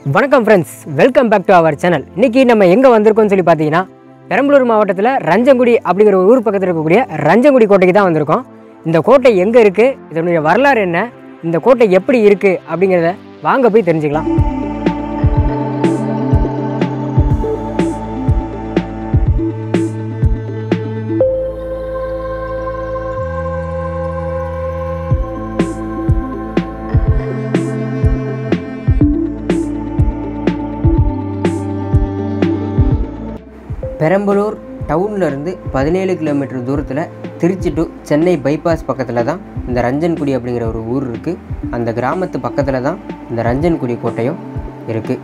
வணக்கம் friends welcome back to our channel இன்னைக்கு நம்ம எங்கே வந்திருக்கோம்னு சொல்லி பார்த்தீங்கன்னா பெரம்பலூர் மாவட்டத்தில் ரஞ்சங்குடி அப்படிங்கிற ஒரு ஊர் பக்கத்தில் இருக்கக்கூடிய ரஞ்சங்குடி கோட்டைக்கு தான் வந்திருக்கோம் இந்த கோட்டை எங்கே இருக்குது இதனுடைய வரலாறு என்ன இந்த கோட்டை எப்படி இருக்குது அப்படிங்கிறத வாங்க போய் தெரிஞ்சுக்கலாம் பெரம்பலூர் டவுன்ல இருந்து பதினேழு கிலோமீட்டர் தூரத்தில் திருச்சி டு சென்னை பைபாஸ் பக்கத்தில் தான் இந்த ரஞ்சன்குடி அப்படிங்கிற ஒரு ஊர் இருக்குது அந்த கிராமத்து பக்கத்தில் தான் இந்த ரஞ்சன்குடி கோட்டையும் இருக்குது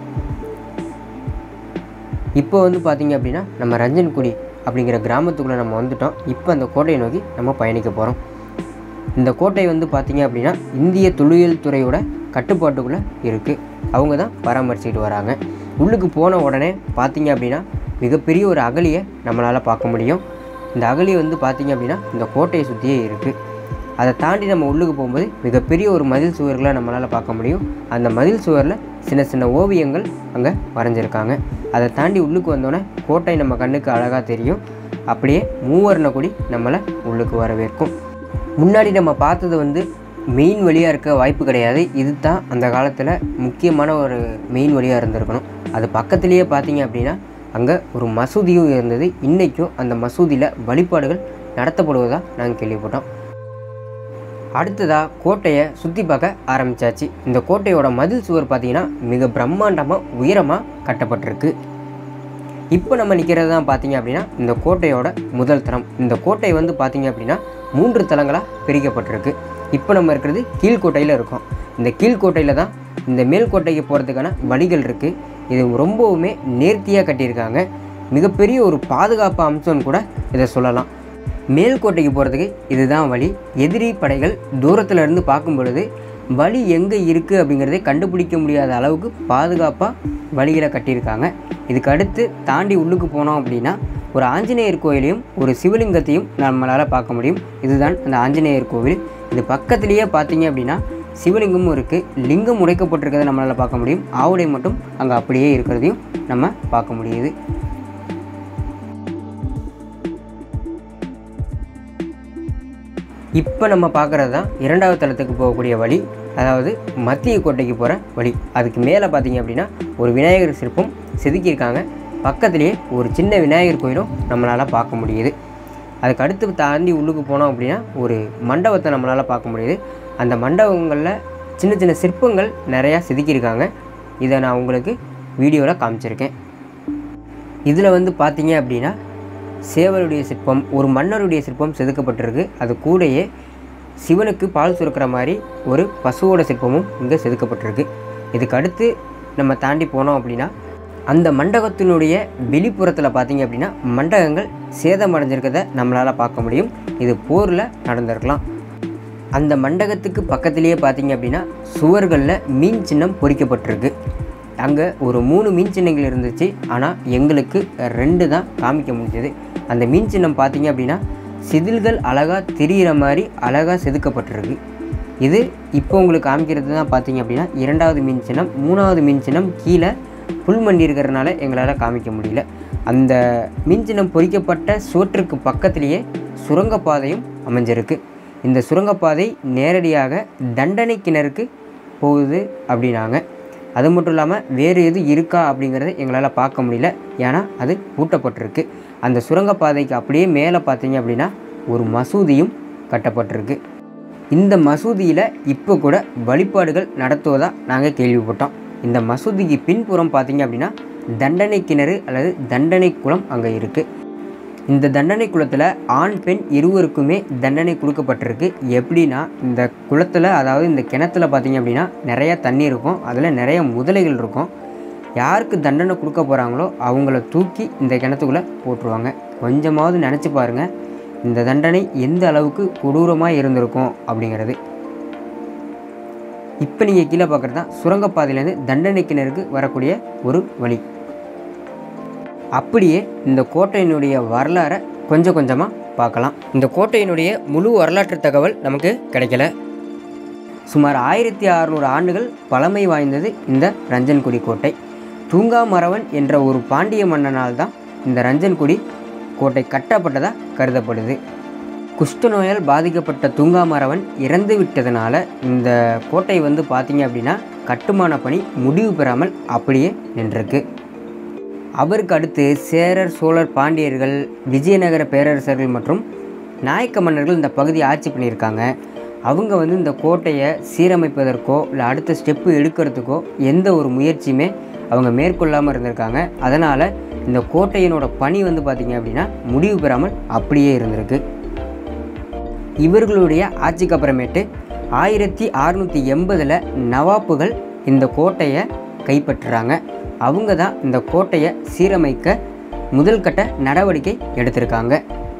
இப்போ வந்து பார்த்தீங்க அப்படின்னா நம்ம ரஞ்சன்குடி அப்படிங்கிற கிராமத்துக்குள்ளே நம்ம வந்துட்டோம் இப்போ அந்த கோட்டையை நோக்கி நம்ம பயணிக்க போகிறோம் இந்த கோட்டை வந்து பார்த்தீங்க அப்படின்னா இந்திய தொல்லியல் துறையோட கட்டுப்பாட்டுக்குள்ளே இருக்குது அவங்க தான் பராமரிச்சுக்கிட்டு வராங்க உள்ளுக்கு போன உடனே பார்த்தீங்க அப்படின்னா மிகப்பெரிய ஒரு அகலியை நம்மளால் பார்க்க முடியும் இந்த அகலி வந்து பார்த்தீங்க அப்படின்னா இந்த கோட்டையை சுற்றியே இருக்குது அதை தாண்டி நம்ம உள்ளுக்கு போகும்போது மிகப்பெரிய ஒரு மதில் சுவர்களை நம்மளால் பார்க்க முடியும் அந்த மதில் சுவரில் சின்ன சின்ன ஓவியங்கள் அங்கே வரைஞ்சிருக்காங்க அதை தாண்டி உள்ளுக்கு வந்தோடனே கோட்டை நம்ம கண்ணுக்கு அழகாக தெரியும் அப்படியே மூவர்ண கொடி நம்மளை உள்ளுக்கு வரவேற்கும் முன்னாடி நம்ம பார்த்தது வந்து மெயின் வழியாக இருக்க வாய்ப்பு கிடையாது இது தான் அந்த காலத்தில் முக்கியமான ஒரு மெயின் வழியாக இருந்திருக்கணும் அது பக்கத்துலேயே பார்த்தீங்க அப்படின்னா அங்கே ஒரு மசூதியும் இருந்தது இன்றைக்கும் அந்த மசூதியில் வழிபாடுகள் நடத்தப்படுவதாக நாங்கள் கேள்விப்பட்டோம் அடுத்ததாக கோட்டையை சுற்றி பார்க்க ஆரம்பித்தாச்சு இந்த கோட்டையோட மதில் சுவர் பார்த்தீங்கன்னா மிக பிரம்மாண்டமாக உயரமாக கட்டப்பட்டிருக்கு இப்போ நம்ம நிற்கிறது தான் பார்த்தீங்க அப்படின்னா இந்த கோட்டையோட முதல் தளம் இந்த கோட்டை வந்து பார்த்தீங்க அப்படின்னா மூன்று தளங்களாக பிரிக்கப்பட்டிருக்கு இப்போ நம்ம இருக்கிறது கீழ்கோட்டையில் இருக்கோம் இந்த கீழ்கோட்டையில் தான் இந்த மேல்கோட்டைக்கு போகிறதுக்கான வழிகள் இருக்குது இது ரொம்பவுமே நேர்த்தியாக கட்டியிருக்காங்க மிகப்பெரிய ஒரு பாதுகாப்பு அம்சம்னு கூட இதை சொல்லலாம் மேல்கோட்டைக்கு போகிறதுக்கு இதுதான் வழி எதிரி படைகள் தூரத்துல இருந்து பார்க்கும் பொழுது வழி எங்கே இருக்குது அப்படிங்கிறதை கண்டுபிடிக்க முடியாத அளவுக்கு பாதுகாப்பாக வழிகளை கட்டியிருக்காங்க இதுக்கு அடுத்து தாண்டி உள்ளுக்கு போனோம் அப்படின்னா ஒரு ஆஞ்சநேயர் கோயிலையும் ஒரு சிவலிங்கத்தையும் நம்மளால் பார்க்க முடியும் இதுதான் அந்த ஆஞ்சநேயர் கோவில் இது பக்கத்துலேயே பார்த்தீங்க அப்படின்னா சிவலிங்கமும் இருக்குது லிங்கம் உடைக்கப்பட்டிருக்கிறத நம்மளால் பார்க்க முடியும் ஆவுடை மட்டும் அங்கே அப்படியே இருக்கிறதையும் நம்ம பார்க்க முடியுது இப்போ நம்ம பார்க்குறது தான் இரண்டாவது தளத்துக்கு போகக்கூடிய வழி அதாவது மத்திய கோட்டைக்கு போகிற வழி அதுக்கு மேலே பார்த்தீங்க அப்படின்னா ஒரு விநாயகர் சிற்பம் செதுக்கியிருக்காங்க பக்கத்துலேயே ஒரு சின்ன விநாயகர் கோயிலும் நம்மளால் பார்க்க முடியுது அதுக்கு அடுத்து தாண்டி உள்ளுக்கு போனோம் அப்படின்னா ஒரு மண்டபத்தை நம்மளால் பார்க்க முடியுது அந்த மண்டபங்களில் சின்ன சின்ன சிற்பங்கள் நிறையா செதுக்கியிருக்காங்க இதை நான் உங்களுக்கு வீடியோவில் காமிச்சிருக்கேன் இதில் வந்து பார்த்தீங்க அப்படின்னா சேவலுடைய சிற்பம் ஒரு மன்னருடைய சிற்பம் செதுக்கப்பட்டிருக்கு அது கூடயே சிவனுக்கு பால் சுரக்கிற மாதிரி ஒரு பசுவோட சிற்பமும் இங்கே செதுக்கப்பட்டிருக்கு இதுக்கு அடுத்து நம்ம தாண்டி போனோம் அப்படின்னா அந்த மண்டபத்தினுடைய வெளிப்புறத்தில் பார்த்தீங்க அப்படின்னா மண்டபங்கள் சேதமடைஞ்சிருக்கிறத நம்மளால் பார்க்க முடியும் இது போரில் நடந்திருக்கலாம் அந்த மண்டபத்துக்கு பக்கத்துலேயே பார்த்தீங்க அப்படின்னா சுவர்களில் மீன் சின்னம் பொறிக்கப்பட்டிருக்கு அங்கே ஒரு மூணு மீன் சின்னங்கள் இருந்துச்சு ஆனால் எங்களுக்கு ரெண்டு தான் காமிக்க முடிஞ்சது அந்த மீன் சின்னம் பார்த்தீங்க அப்படின்னா சிதில்கள் அழகாக தெரிகிற மாதிரி அழகாக செதுக்கப்பட்டிருக்கு இது இப்போ உங்களுக்கு காமிக்கிறது தான் பார்த்தீங்க அப்படின்னா இரண்டாவது மீன் சின்னம் மூணாவது மீன் சின்னம் கீழே புல் மண்டி இருக்கிறதுனால எங்களால் காமிக்க முடியல அந்த மீன் சின்னம் பொறிக்கப்பட்ட சுவற்றுக்கு பக்கத்திலேயே சுரங்கப்பாதையும் அமைஞ்சிருக்கு இந்த சுரங்கப்பாதை நேரடியாக தண்டனை கிணறுக்கு போகுது அப்படின்னாங்க அது மட்டும் இல்லாமல் வேறு எதுவும் இருக்கா அப்படிங்கிறத எங்களால் பார்க்க முடியல ஏன்னா அது பூட்டப்பட்டிருக்கு அந்த சுரங்கப்பாதைக்கு அப்படியே மேலே பார்த்தீங்க அப்படின்னா ஒரு மசூதியும் கட்டப்பட்டிருக்கு இந்த மசூதியில் இப்போ கூட வழிபாடுகள் நடத்துவதாக நாங்கள் கேள்விப்பட்டோம் இந்த மசூதிக்கு பின்புறம் பார்த்தீங்க அப்படின்னா தண்டனை கிணறு அல்லது தண்டனை குளம் அங்கே இருக்குது இந்த தண்டனை குளத்தில் ஆண் பெண் இருவருக்குமே தண்டனை கொடுக்கப்பட்டிருக்கு எப்படின்னா இந்த குளத்தில் அதாவது இந்த கிணத்துல பார்த்தீங்க அப்படின்னா நிறையா தண்ணி இருக்கும் அதில் நிறைய முதலைகள் இருக்கும் யாருக்கு தண்டனை கொடுக்க போகிறாங்களோ அவங்கள தூக்கி இந்த கிணத்துக்குள்ளே போட்டுருவாங்க கொஞ்சமாவது நினச்சி பாருங்கள் இந்த தண்டனை எந்த அளவுக்கு கொடூரமாக இருந்திருக்கும் அப்படிங்கிறது இப்போ நீங்கள் கீழே பார்க்குறது தான் சுரங்கப்பாதையிலேருந்து தண்டனை கிணறுக்கு வரக்கூடிய ஒரு வழி அப்படியே இந்த கோட்டையினுடைய வரலாறை கொஞ்சம் கொஞ்சமாக பார்க்கலாம் இந்த கோட்டையினுடைய முழு வரலாற்று தகவல் நமக்கு கிடைக்கல சுமார் ஆயிரத்தி அறநூறு ஆண்டுகள் பழமை வாய்ந்தது இந்த ரஞ்சன்குடி கோட்டை தூங்காமறவன் என்ற ஒரு பாண்டிய மன்னனால் தான் இந்த ரஞ்சன்குடி கோட்டை கட்டப்பட்டதாக கருதப்படுது குஷ்ட நோயால் பாதிக்கப்பட்ட தூங்காமறவன் இறந்து விட்டதுனால இந்த கோட்டை வந்து பார்த்தீங்க அப்படின்னா கட்டுமான பணி முடிவு பெறாமல் அப்படியே நின்றிருக்கு அவருக்கு அடுத்து சேரர் சோழர் பாண்டியர்கள் விஜயநகர பேரரசர்கள் மற்றும் நாயக்க மன்னர்கள் இந்த பகுதியை ஆட்சி பண்ணியிருக்காங்க அவங்க வந்து இந்த கோட்டையை சீரமைப்பதற்கோ இல்லை அடுத்த ஸ்டெப்பு எடுக்கிறதுக்கோ எந்த ஒரு முயற்சியுமே அவங்க மேற்கொள்ளாமல் இருந்திருக்காங்க அதனால் இந்த கோட்டையினோட பணி வந்து பார்த்திங்க அப்படின்னா முடிவு பெறாமல் அப்படியே இருந்திருக்கு இவர்களுடைய ஆட்சிக்கு அப்புறமேட்டு ஆயிரத்தி அறுநூற்றி எண்பதில் நவாப்புகள் இந்த கோட்டையை கைப்பற்றுறாங்க அவங்க தான் இந்த கோட்டையை சீரமைக்க முதல் கட்ட நடவடிக்கை எடுத்திருக்காங்க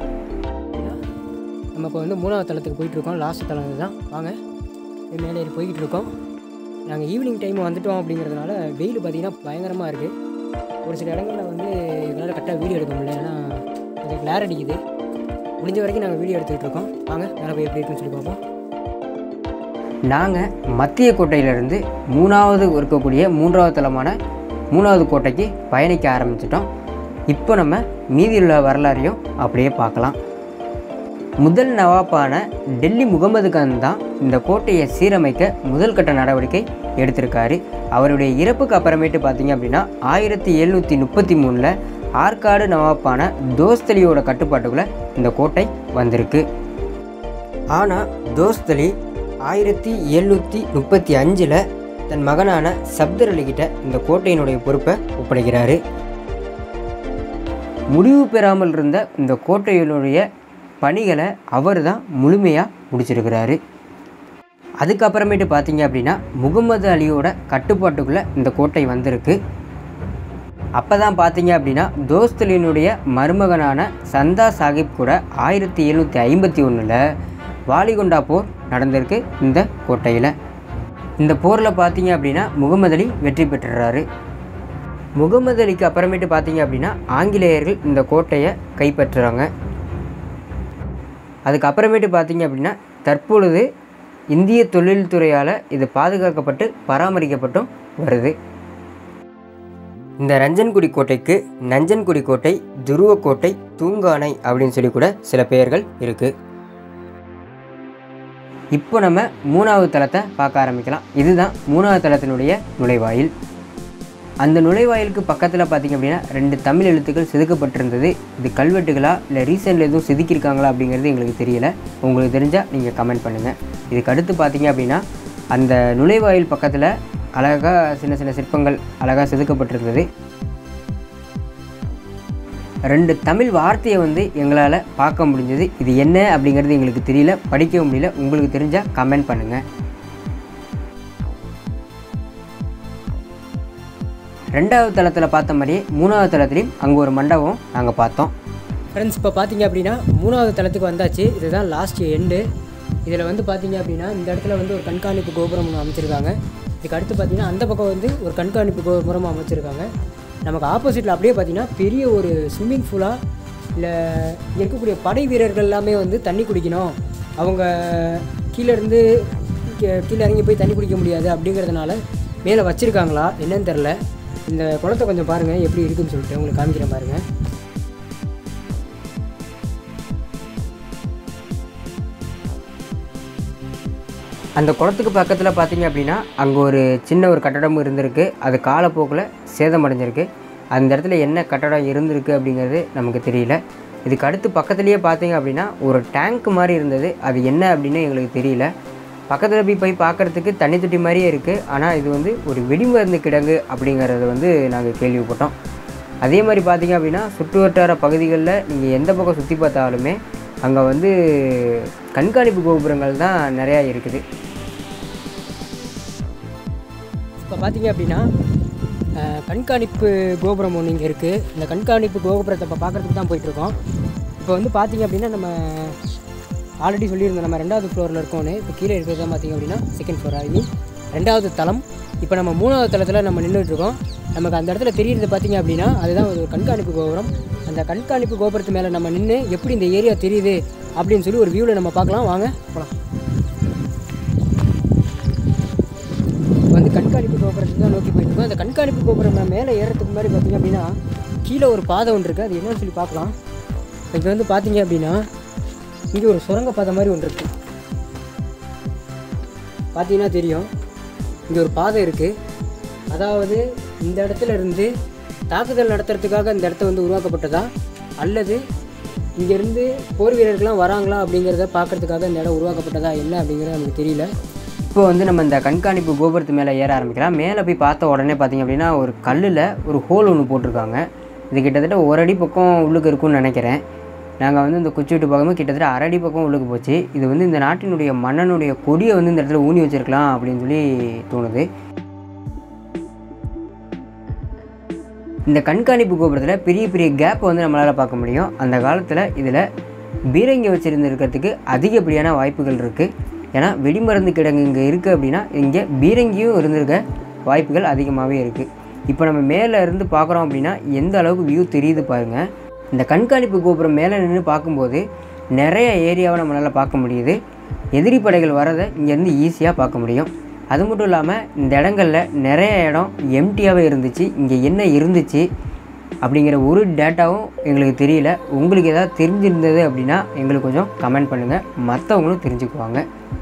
நம்ம இப்போ வந்து மூணாவது தளத்துக்கு போயிட்டுருக்கோம் லாஸ்ட் தளம் இதுதான் வாங்க இது மேலே ஏறி போய்கிட்டு இருக்கோம் நாங்கள் ஈவினிங் டைம் வந்துட்டோம் அப்படிங்கிறதுனால வெயில் பார்த்திங்கன்னா பயங்கரமாக இருக்குது ஒரு சில இடங்களில் வந்து எங்களால் கரெக்டாக வீடியோ எடுக்க முடியல ஏன்னா கொஞ்சம் கிளார் அடிக்குது முடிஞ்ச வரைக்கும் நாங்கள் வீடியோ எடுத்துக்கிட்டு இருக்கோம் வாங்க மேலே போய் எப்படி இருக்குன்னு சொல்லி பார்ப்போம் நாங்கள் மத்திய கோட்டையிலிருந்து மூணாவது இருக்கக்கூடிய மூன்றாவது தளமான மூணாவது கோட்டைக்கு பயணிக்க ஆரம்பிச்சிட்டோம் இப்போ நம்ம மீதியுள்ள வரலாறையும் அப்படியே பார்க்கலாம் முதல் நவாப்பான டெல்லி முகமது கான் தான் இந்த கோட்டையை சீரமைக்க முதல் கட்ட நடவடிக்கை எடுத்திருக்காரு அவருடைய இறப்புக்கு அப்புறமேட்டு பார்த்தீங்க அப்படின்னா ஆயிரத்தி எழுநூற்றி முப்பத்தி மூணில் ஆற்காடு நவாப்பான தோஸ்தலியோட கட்டுப்பாட்டுக்குள்ளே இந்த கோட்டை வந்திருக்கு ஆனால் தோஸ்தலி ஆயிரத்தி எழுநூற்றி முப்பத்தி அஞ்சில் தன் மகனான சப்தர் அலிகிட்ட இந்த கோட்டையினுடைய பொறுப்பை ஒப்படைக்கிறாரு முடிவு பெறாமல் இருந்த இந்த கோட்டையினுடைய பணிகளை அவர் தான் முழுமையாக முடிச்சிருக்கிறாரு அதுக்கப்புறமேட்டு பார்த்தீங்க அப்படின்னா முகமது அலியோட கட்டுப்பாட்டுக்குள்ளே இந்த கோட்டை வந்திருக்கு அப்போ தான் பார்த்தீங்க அப்படின்னா தோஸ்தலினுடைய மருமகனான சந்தா சாஹிப் கூட ஆயிரத்தி எழுநூற்றி ஐம்பத்தி ஒன்றில் வாலிகொண்டா போர் நடந்திருக்கு இந்த கோட்டையில் இந்த போரில் பார்த்தீங்க அப்படின்னா முகமது அலி வெற்றி பெற்றுறாரு முகமது அலிக்கு அப்புறமேட்டு பார்த்தீங்க அப்படின்னா ஆங்கிலேயர்கள் இந்த கோட்டையை கைப்பற்றுறாங்க அதுக்கு அப்புறமேட்டு பார்த்தீங்க அப்படின்னா தற்பொழுது இந்திய தொழில்துறையால் இது பாதுகாக்கப்பட்டு பராமரிக்கப்பட்டும் வருது இந்த ரஞ்சன்குடி கோட்டைக்கு நஞ்சன்குடி கோட்டை துருவ கோட்டை தூங்கானை அப்படின்னு சொல்லி கூட சில பெயர்கள் இருக்குது இப்போ நம்ம மூணாவது தளத்தை பார்க்க ஆரம்பிக்கலாம் இதுதான் மூணாவது தளத்தினுடைய நுழைவாயில் அந்த நுழைவாயிலுக்கு பக்கத்தில் பார்த்திங்க அப்படின்னா ரெண்டு தமிழ் எழுத்துக்கள் செதுக்கப்பட்டிருந்தது இது கல்வெட்டுகளா இல்லை ரீசெண்டில் எதுவும் செதுக்கியிருக்காங்களா அப்படிங்கிறது எங்களுக்கு தெரியல உங்களுக்கு தெரிஞ்சால் நீங்கள் கமெண்ட் பண்ணுங்கள் இதுக்கு அடுத்து பார்த்தீங்க அப்படின்னா அந்த நுழைவாயில் பக்கத்தில் அழகாக சின்ன சின்ன சிற்பங்கள் அழகாக செதுக்கப்பட்டிருந்தது ரெண்டு தமிழ் வார்த்தையை வந்து எங்களால் பார்க்க முடிஞ்சது இது என்ன அப்படிங்கிறது எங்களுக்கு தெரியல படிக்கவும் முடியல உங்களுக்கு தெரிஞ்சால் கமெண்ட் பண்ணுங்கள் ரெண்டாவது தளத்தில் பார்த்த மாதிரியே மூணாவது தளத்துலேயும் அங்கே ஒரு மண்டபம் நாங்கள் பார்த்தோம் ஃப்ரெண்ட்ஸ் இப்போ பார்த்தீங்க அப்படின்னா மூணாவது தளத்துக்கு வந்தாச்சு இதுதான் லாஸ்ட் எண்டு இதில் வந்து பார்த்தீங்க அப்படின்னா இந்த இடத்துல வந்து ஒரு கண்காணிப்பு கோபுரம் ஒன்று அமைச்சிருக்காங்க இதுக்கு அடுத்து பார்த்தீங்கன்னா அந்த பக்கம் வந்து ஒரு கண்காணிப்பு கோபுரம் அமைச்சிருக்காங்க நமக்கு ஆப்போசிட்டில் அப்படியே பார்த்தீங்கன்னா பெரிய ஒரு ஸ்விம்மிங் பூலாக இல்லை இருக்கக்கூடிய படை வீரர்கள் எல்லாமே வந்து தண்ணி குடிக்கணும் அவங்க கீழே இருந்து கீ- கீழே இறங்கி போய் தண்ணி குடிக்க முடியாது அப்படிங்கிறதுனால மேலே வச்சுருக்காங்களா என்னன்னு தெரில இந்த குளத்தை கொஞ்சம் பாருங்கள் எப்படி இருக்குன்னு சொல்லிட்டு உங்களுக்கு காமிக்கிறேன் பாருங்கள் அந்த குளத்துக்கு பக்கத்தில் பார்த்தீங்க அப்படின்னா அங்கே ஒரு சின்ன ஒரு கட்டடமும் இருந்திருக்கு அது காலப்போக்கில் சேதமடைஞ்சிருக்கு அந்த இடத்துல என்ன கட்டடம் இருந்திருக்கு அப்படிங்கிறது நமக்கு தெரியல இதுக்கு அடுத்து பக்கத்துலேயே பார்த்தீங்க அப்படின்னா ஒரு டேங்க் மாதிரி இருந்தது அது என்ன அப்படின்னு எங்களுக்கு தெரியல பக்கத்தில் போய் போய் பார்க்குறதுக்கு தண்ணி தொட்டி மாதிரியே இருக்குது ஆனால் இது வந்து ஒரு வெடிமருந்து கிடங்கு அப்படிங்கிறத வந்து நாங்கள் கேள்விப்பட்டோம் அதே மாதிரி பார்த்தீங்க அப்படின்னா சுற்று வட்டார பகுதிகளில் நீங்கள் எந்த பக்கம் சுற்றி பார்த்தாலுமே அங்கே வந்து கண்காணிப்பு கோபுரங்கள் தான் நிறையா இருக்குது இப்போ பார்த்தீங்க அப்படின்னா அஹ், கண்காணிப்பு கோபுரம் ஒன்று இங்கே இருக்குது இந்த கண்காணிப்பு கோபுரத்தை இப்போ பார்க்குறதுக்கு தான் போயிட்டுருக்கோம் இப்போ வந்து பார்த்தீங்க அப்படின்னா நம்ம ஆல்ரெடி சொல்லியிருந்தோம் நம்ம ரெண்டாவது ஃப்ளோரில் இருக்கோன்னு இப்போ கீழே இருக்கிறது தான் பார்த்தீங்க அப்படின்னா செகண்ட் ஃப்ளோர் ஐ மீன் ரெண்டாவது தளம் இப்போ நம்ம மூணாவது தளத்தில் நம்ம நின்றுட்டு இருக்கோம் நமக்கு அந்த இடத்துல தெரியுறது பார்த்தீங்க அப்படின்னா அதுதான் ஒரு கண்காணிப்பு கோபுரம் அந்த கண்காணிப்பு கோபுரத்து மேலே நம்ம நின்று எப்படி இந்த ஏரியா தெரியுது அப்படின்னு சொல்லி ஒரு வியூவில் நம்ம பார்க்கலாம் வாங்க போகலாம் கண்காணிப்பு கோபுரத்துக்கு தான் நோக்கி போயிட்டு இருக்கோம் அந்த கண்காணிப்பு கோபுரம் மேலே ஏறதுக்கு முன்னாடி பார்த்தீங்க அப்படின்னா கீழே ஒரு பாதை ஒன்று இருக்குது அது என்னன்னு சொல்லி பார்க்கலாம் இப்போ வந்து பார்த்தீங்க அப்படின்னா இங்கே ஒரு சுரங்க பாதை மாதிரி ஒன்று இருக்குது பார்த்தீங்கன்னா தெரியும் இங்கே ஒரு பாதை இருக்குது அதாவது இந்த இடத்துல இருந்து தாக்குதல் நடத்துறதுக்காக இந்த இடத்த வந்து உருவாக்கப்பட்டதா அல்லது இங்கேருந்து போர் வீரர்கள்லாம் வராங்களா அப்படிங்கிறத பார்க்கறதுக்காக இந்த இடம் உருவாக்கப்பட்டதா என்ன அப்படிங்கிறது நமக்கு தெரியல இப்போ வந்து நம்ம இந்த கண்காணிப்பு கோபுரத்து மேலே ஏற ஆரம்பிக்கலாம் மேலே போய் பார்த்த உடனே பார்த்தீங்க அப்படின்னா ஒரு கல்லில் ஒரு ஹோல் ஒன்று போட்டிருக்காங்க இது கிட்டத்தட்ட ஒரு அடி பக்கம் உள்ளுக்கு இருக்கும்னு நினைக்கிறேன் நாங்கள் வந்து இந்த குச்சி விட்டு பார்க்கும்போது கிட்டத்தட்ட அரை அடி பக்கம் உள்ளுக்கு போச்சு இது வந்து இந்த நாட்டினுடைய மன்னனுடைய கொடியை வந்து இந்த இடத்துல ஊனி வச்சிருக்கலாம் அப்படின்னு சொல்லி தோணுது இந்த கண்காணிப்பு கோபுரத்தில் பெரிய பெரிய கேப்பை வந்து நம்மளால் பார்க்க முடியும் அந்த காலத்தில் இதில் பீரங்கி வச்சுருந்துருக்கிறதுக்கு அதிகப்படியான வாய்ப்புகள் இருக்குது ஏன்னா வெடிமருந்து கிடங்கு இங்கே இருக்குது அப்படின்னா இங்கே பீரங்கியும் இருந்திருக்க வாய்ப்புகள் அதிகமாகவே இருக்குது இப்போ நம்ம மேலே இருந்து பார்க்குறோம் அப்படின்னா எந்த அளவுக்கு வியூ தெரியுது பாருங்கள் இந்த கண்காணிப்பு கோபுரம் மேலே நின்று பார்க்கும்போது நிறைய ஏரியாவை நம்மளால் பார்க்க முடியுது எதிரி படைகள் வரதை இங்கேருந்து ஈஸியாக பார்க்க முடியும் அது மட்டும் இல்லாமல் இந்த இடங்களில் நிறைய இடம் எம்டியாகவே இருந்துச்சு இங்கே என்ன இருந்துச்சு அப்படிங்கிற ஒரு டேட்டாவும் எங்களுக்கு தெரியல உங்களுக்கு ஏதாவது தெரிஞ்சிருந்தது அப்படின்னா எங்களுக்கு கொஞ்சம் கமெண்ட் பண்ணுங்கள் மற்றவங்களும் தெரிஞ்சுக்குவாங்க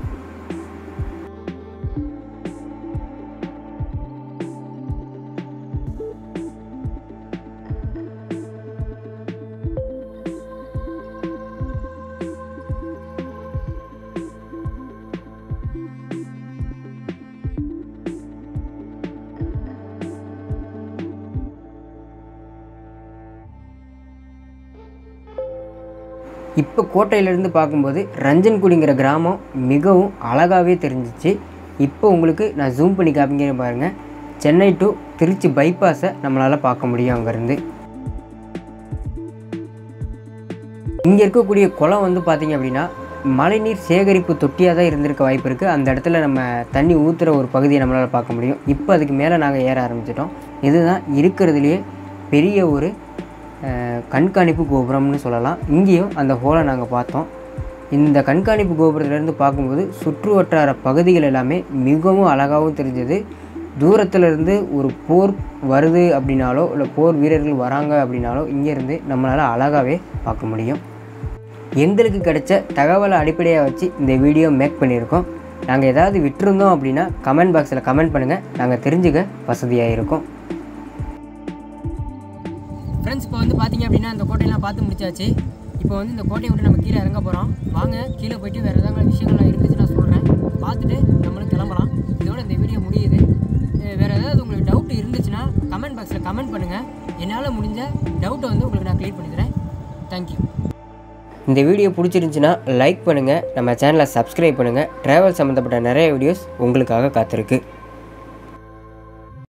இப்போ கோட்டையிலேருந்து பார்க்கும்போது ரஞ்சன்குடிங்கிற கிராமம் மிகவும் அழகாகவே தெரிஞ்சிச்சு இப்போ உங்களுக்கு நான் ஜூம் பண்ணி காமிக்கிறேன் பாருங்கள் சென்னை டு திருச்சி பைபாஸை நம்மளால் பார்க்க முடியும் அங்கேருந்து இங்கே இருக்கக்கூடிய குளம் வந்து பார்த்திங்க அப்படின்னா மழைநீர் சேகரிப்பு தொட்டியாக தான் இருந்திருக்க வாய்ப்பு இருக்குது அந்த இடத்துல நம்ம தண்ணி ஊற்றுற ஒரு பகுதியை நம்மளால் பார்க்க முடியும் இப்போ அதுக்கு மேலே நாங்கள் ஏற ஆரம்பிச்சிட்டோம் இதுதான் இருக்கிறதுலையே பெரிய ஒரு அஹ், கண்காணிப்பு கோபுரம்னு சொல்லலாம் இங்கேயும் அந்த ஹோலை நாங்கள் பார்த்தோம் இந்த கண்காணிப்பு கோபுரத்துலேருந்து பார்க்கும்போது சுற்று வட்டார பகுதிகள் எல்லாமே மிகவும் அழகாகவும் தெரிஞ்சது தூரத்துல இருந்து ஒரு போர் வருது அப்படின்னாலோ இல்லை போர் வீரர்கள் வராங்க அப்படின்னாலோ இங்கேருந்து நம்மளால் அழகாகவே பார்க்க முடியும் எங்களுக்கு கிடைச்ச தகவலை அடிப்படையாக வச்சு இந்த வீடியோ மேக் பண்ணியிருக்கோம் நாங்கள் ஏதாவது விட்டுருந்தோம் அப்படின்னா கமெண்ட் பாக்ஸில் கமெண்ட் பண்ணுங்கள் நாங்கள் தெரிஞ்சுக்க வசதியாக இருக்கும் ஃப்ரெண்ட்ஸ் இப்போ வந்து பார்த்தீங்க அப்படின்னா இந்த கோட்டையெல்லாம் பார்த்து முடிச்சாச்சு இப்போ வந்து இந்த கோட்டையை விட்டு நம்ம கீழே இறங்க போகிறோம் வாங்க கீழே போயிட்டு வேறு ஏதாவது விஷயங்கள்லாம் இருந்துச்சு நான் சொல்கிறேன் பார்த்துட்டு நம்மளும் கிளம்பலாம் இதோட இந்த வீடியோ முடியுது அஹ் வேறு ஏதாவது உங்களுக்கு டவுட் இருந்துச்சுன்னா கமெண்ட் பாக்ஸில் கமெண்ட் பண்ணுங்கள் என்னால் முடிஞ்ச டவுட்டை வந்து உங்களுக்கு நான் க்ளியர் பண்ணி தரேன் தேங்க்யூ இந்த வீடியோ பிடிச்சிருந்துச்சின்னா லைக் பண்ணுங்கள் நம்ம சேனலை சப்ஸ்கிரைப் பண்ணுங்கள் ட்ராவல் சம்மந்தப்பட்ட நிறைய வீடியோஸ் உங்களுக்காக காத்திருக்கு